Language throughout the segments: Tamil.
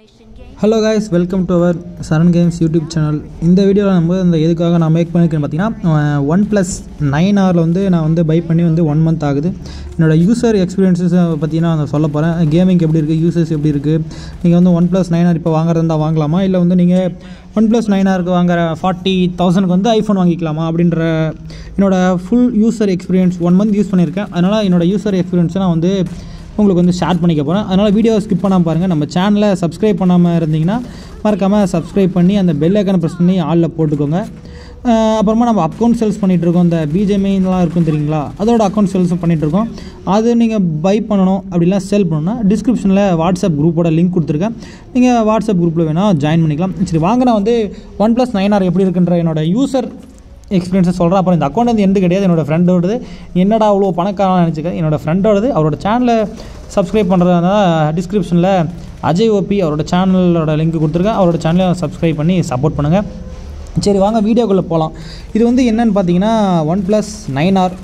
hello guys welcome to our Saran games YouTube channel இந்த வீடியோவில் நம்ம இந்த எதுக்காக நான் மேக் பண்ணியிருக்கேன்னு பார்த்தீங்கன்னா ஒன் ப்ளஸ் நைன் ஆரில் வந்து நான் வந்து பை பண்ணி வந்து ஒன் மந்த் ஆகுது என்னோட யூசர் எக்ஸ்பீரியன்ஸஸ் பற்றி நான் சொல்ல போகிறேன் கேமிங் எப்படி இருக்குது யூசர்ஸ் எப்படி இருக்குது நீங்கள் வந்து ஒன் ப்ளஸ் நைன் ஆர் இப்போ வாங்குறதா இருந்தால் வாங்கலாமா இல்லை வந்து நீங்கள் ஒன் ப்ளஸ் நைன் ஆருக்கு வாங்குற ஃபார்ட்டி தௌசண்ட்க்கு வந்து ஐஃபோன் வாங்கிக்கலாமா அப்படின்ற என்னோட full user experience one month use பண்ணியிருக்கேன் அதனால் என்னோட யூசர் எக்ஸ்பீரியன்ஸை நான் வந்து உங்களுக்கு வந்து ஷேர் பண்ணிக்க போகிறேன் அதனால் வீடியோ ஸ்கிப் பண்ணாமல் பாருங்கள் நம்ம சேனலை சப்ஸ்கிரைப் பண்ணாமல் இருந்தீங்கன்னா மறக்காமல் சப்ஸ்கிரைப் பண்ணி அந்த பெல் ஐக்கனை ப்ரெஸ் பண்ணி ஆளில் போட்டுக்கோங்க அஹ் அப்புறமா நம்ம அக்கௌண்ட் சேல்ஸ் பண்ணிகிட்ருக்கோம் இந்த பிஜேமெயின்லாம் இருக்கும் தெரியுங்களா அதோட அக்கௌண்ட் சேல்ஸும் பண்ணிகிட்ருக்கோம் அது நீங்கள் பை பண்ணணும் அப்படிலாம் செல் பண்ணணும்னா டிஸ்கிரிப்ஷனில் வாட்ஸ்அப் குரூப்போட லிங்க் கொடுத்துருக்கேன் நீங்கள் வாட்ஸ்அப் குரூப்பில் வேணால் ஜாயின் பண்ணிக்கலாம் சரி வாங்க நான் வந்து ஒன் ப்ளஸ் நைன் ஆர் எப்படி இருக்குன்ற என்னோட யூசர் எக்ஸ்பீரியன்ஸை சொல்கிறேன் அப்புறம் இந்த அக்கௌண்ட் வந்து எந்த கிடையாது என்னோட ஃப்ரெண்டோடது என்னடா அவ்வளோ பணக்காரன் நினச்சிக்க என்னோட ஃப்ரெண்டோடது அவரோட சேனலை சப்ஸ்கிரைப் பண்ணுறதா டிஸ்கிரிப்ஷனில் அஜய் ஓபி அவரோட சேனலோட லிங்க் கொடுத்துருக்கேன் அவரோட சேனலை சப்ஸ்கிரைப் பண்ணி சப்போர்ட் பண்ணுங்கள் சரி வாங்க வீடியோக்குள்ளே போகலாம் இது வந்து என்னன்னு பார்த்தீங்கன்னா one plus nine R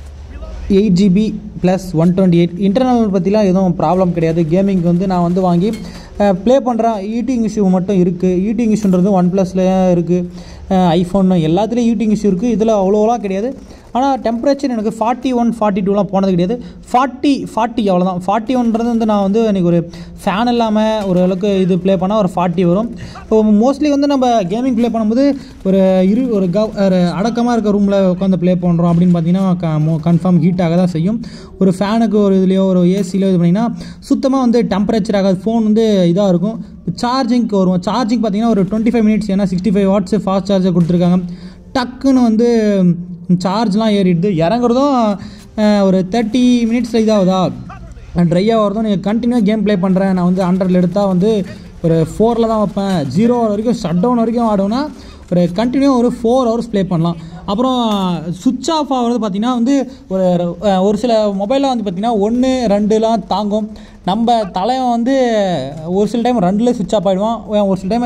eight GB plus one twenty eight internal பற்றிலாம் எதுவும் ப்ராப்ளம் கிடையாது கேமிங்க்கு வந்து நான் வந்து வாங்கி ப்ளே பண்ணுறேன் ஈட்டிங் இஷ்யூ மட்டும் இருக்குது ஈட்டிங் இஷ்யூன்றது ஒன் ப்ளஸில் இருக்குது ஐஃபோன் எல்லாத்துலேயும் ஈட்டிங் இஷ்யூ இருக்குது இதில் அவ்வளோலாம் கிடையாது ஆனால் டெம்பரேச்சர் எனக்கு ஃபார்ட்டி ஒன் ஃபார்ட்டி டூலாம் போனது கிடையாது ஃபார்ட்டி ஃபார்ட்டி அவ்வளோதான் ஃபார்ட்டி ஒன்றது வந்து நான் வந்து எனக்கு ஒரு ஃபேன் இல்லாமல் ஒரு அளவுக்கு இது ப்ளே பண்ணால் ஒரு ஃபார்ட்டி வரும் இப்போ மோஸ்ட்லி வந்து நம்ம கேமிங் ப்ளே பண்ணும்போது ஒரு இரு ஒரு கவ் ஒரு அடக்கமாக இருக்க ரூமில் உட்காந்து ப்ளே பண்ணுறோம் அப்படின்னு பார்த்தீங்கன்னா கன்ஃபார்ம் ஹீட் ஆக தான் செய்யும் ஒரு ஃபேனுக்கு ஒரு இதுலையோ ஒரு ஏசிலையோ இது பண்ணிங்கன்னா சுத்தமாக வந்து டெம்பரேச்சர் ஆகாது ஃபோன் வந்து இதாக இருக்கும் சார்ஜிங்க்கு வரும் சார்ஜிங் பார்த்தீங்கன்னா ஒரு டுவெண்ட்டி ஃபைவ் மினிட்ஸ் ஏன்னா sixty five watts fast charger கொடுத்துருக்காங்க டக்குன்னு வந்து சார்ஜ்லாம் ஏறிடுது இறங்குறதும் அஹ், ஒரு தேர்ட்டி மினிட்ஸில் இதாகுதா ட்ரை ஆகிறதும் நீங்கள் கண்டினியூ கேம் ப்ளே பண்ணுறேன் நான் வந்து ஹண்ட்ரடில் எடுத்தால் வந்து ஒரு ஃபோரில் தான் வைப்பேன் ஜீரோ வரைக்கும் ஷட் டவுன் வரைக்கும் ஆடுவேன்னா ஒரு கண்டினியூ ஒரு ஃபோர் ஹவர்ஸ் ப்ளே பண்ணலாம் அப்புறம் சுவிட்ச் ஆஃப் ஆகிறது பார்த்திங்கன்னா வந்து ஒரு அஹ், ஒரு சில மொபைலில் வந்து பார்த்திங்கன்னா ஒன்று ரெண்டுலாம் தாங்கும் நம்ம தலைவன் வந்து ஒரு சில டைம் ரெண்டில் சுவிட்ச் ஆஃப் ஆகிடுவான் ஒரு சில டைம்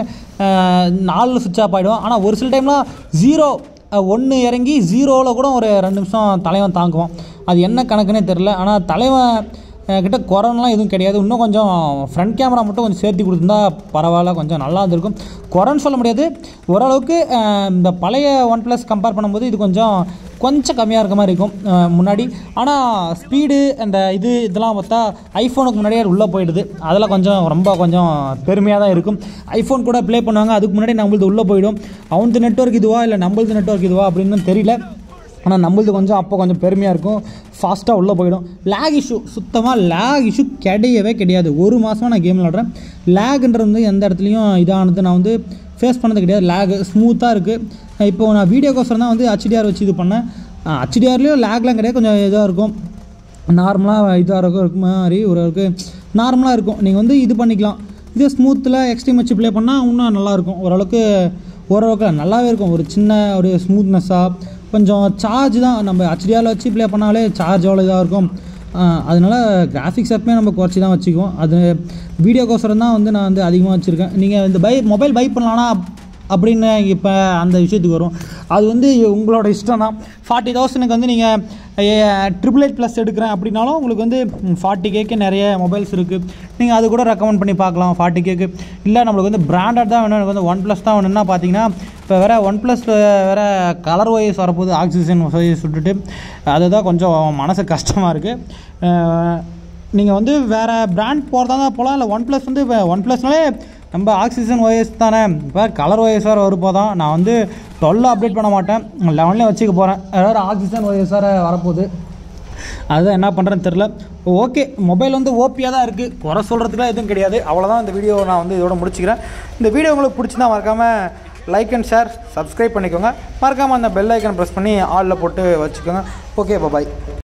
நாலில் சுவிட்ச் ஆஃப் ஆகிடுவான் ஆனால் ஒரு சில டைம்லாம் ஜீரோ ஒன்று இறங்கி ஜீரோவில் கூட ஒரு ரெண்டு நிமிஷம் தலைவன் தாங்குவான் அது என்ன கணக்குன்னே தெரில ஆனால் தலைவன் அஹ், கிட்ட குறைலாம் எதுவும் கிடையாது இன்னும் கொஞ்சம் ஃப்ரண்ட் கேமரா மட்டும் கொஞ்சம் சேர்த்து கொடுத்துருந்தா பரவாயில்ல கொஞ்சம் நல்லா இருந்திருக்கும் குறைன்னு சொல்ல முடியாது ஓரளவுக்கு அஹ், இந்த பழைய ஒன் ப்ளஸ் கம்பேர் பண்ணும்போது இது கொஞ்சம் கொஞ்சம் கம்மியாக இருக்க மாதிரி இருக்கும் அஹ், முன்னாடி ஆனால் ஸ்பீடு அந்த இது இதெல்லாம் பார்த்தா ஐஃபோனுக்கு முன்னாடியே உள்ளே போயிடுது அதெல்லாம் கொஞ்சம் ரொம்ப கொஞ்சம் பெருமையாக தான் இருக்கும் ஐஃபோன் கூட ப்ளே பண்ணுவாங்க அதுக்கு முன்னாடி நம்மளது உள்ளே போயிடும் அவனது நெட்ஒர்க் இதுவா இல்லை நம்மளது நெட்ஒர்க் இதுவா அப்படின்னு தெரியல ஆனால் நம்மளது கொஞ்சம் அப்போ கொஞ்சம் பெருமையாக இருக்கும் ஃபாஸ்ட்டாக உள்ளே போயிடும் லேக் இஷ்யூ சுத்தமாக லேக் இஷ்யூ கிடையவே கிடையாது ஒரு மாதமாக நான் கேம் விளாட்றேன் லேக்ன்றது வந்து எந்த இடத்துலையும் இதானது நான் வந்து ஃபேஸ் பண்ணது கிடையாது லேக் ஸ்மூத்தாக இருக்குது இப்போ நான் வீடியோக்கோசரம் தான் வந்து ஹச்டிஆர் வச்சு இது பண்ணேன் ஹச்டிஆர்லேயும் லேக்லாம் கிடையாது கொஞ்சம் இதாக இருக்கும் நார்மலாக இதாக இருக்கும் இருக்க மாதிரி ஓரளவுக்கு நார்மலாக இருக்கும் நீங்கள் வந்து இது பண்ணிக்கலாம் இதே ஸ்மூத்தில் எக்ஸ்ட்ரீம் வச்சு ப்ளே பண்ணால் இன்னும் நல்லாயிருக்கும் ஓரளவுக்கு ஓரளவுக்கு நல்லாவே இருக்கும் ஒரு சின்ன ஒரு ஸ்மூத்னஸ்ஸாக கொஞ்சம் சார்ஜ் தான் நம்ம ஹச்டிஆரில் வச்சு ப்ளே பண்ணாலே சார்ஜ் எவ்வளோ இதாக இருக்கும் ஆஹ் அதனால கிராஃபிக்ஸ் எப்பவுமே நம்ம குறைச்சி தான் வச்சுக்குவோம் அது வீடியோக்கோசரம் தான் வந்து நான் வந்து அதிகமாக வச்சுருக்கேன் நீங்கள் இந்த பை மொபைல் பை பண்ணலான்னா அப்படின்னு இப்போ அந்த விஷயத்துக்கு வரும் அது வந்து உங்களோட இஷ்டம் தான் ஃபார்ட்டி தௌசண்ட்க்கு வந்து நீங்கள் ட்ரிபிள் எயிட் ப்ளஸ் எடுக்கிறேன் அப்படின்னாலும் உங்களுக்கு வந்து ஃபார்ட்டி கேக்கு நிறைய மொபைல்ஸ் இருக்குது நீங்கள் அது கூட ரெக்கமெண்ட் பண்ணி பார்க்கலாம் ஃபார்ட்டி கேக்கு இல்லை நம்மளுக்கு வந்து பிராண்டட் தான் வேணும் எனக்கு வந்து ஒன் ப்ளஸ் தான் வேணும்னா பார்த்தீங்கன்னா இப்போ வேறு ஒன் ப்ளஸில் வேறு கலர் ஒய்ஸ் வரப்போகுது ஆக்சிஜன் ஒய்ஸ் விட்டுட்டு அதுதான் கொஞ்சம் மனசு கஷ்டமாக இருக்குது நீங்கள் வந்து வேறு பிராண்ட் போகிறதா தான் போகலாம் இல்லை ஒன் ப்ளஸ் வந்து இப்போ ஒன் ப்ளஸ்னாலே நம்ம ஆக்சிஜன் ஒயஸ் தானே இப்போ கலர் ஒயஸ் வேறு வருப்போ தான் நான் வந்து டுவெல் அப்டேட் பண்ண மாட்டேன் லெவன்லேயே வச்சுக்க போகிறேன் வேறு ஆக்சிஜன் ஒயஸ் வேறு வரப்போகுது அதுதான் என்ன பண்ணுறேன்னு தெரில ஓகே மொபைல் வந்து ஓபியாக தான் இருக்குது குறை சொல்கிறதுக்குலாம் எதுவும் கிடையாது அவ்வளோதான் இந்த வீடியோ நான் வந்து இதோட முடிச்சுக்கிறேன் இந்த வீடியோ உங்களுக்கு பிடிச்சிருந்தா மறக்காமல் லைக் அண்ட் ஷேர் சப்ஸ்கிரைப் பண்ணிக்கோங்க மறக்காமல் அந்த பெல் ஐக்கன் ப்ரெஸ் பண்ணி ஆலில் போட்டு வச்சுக்கோங்க ஓகே பாய்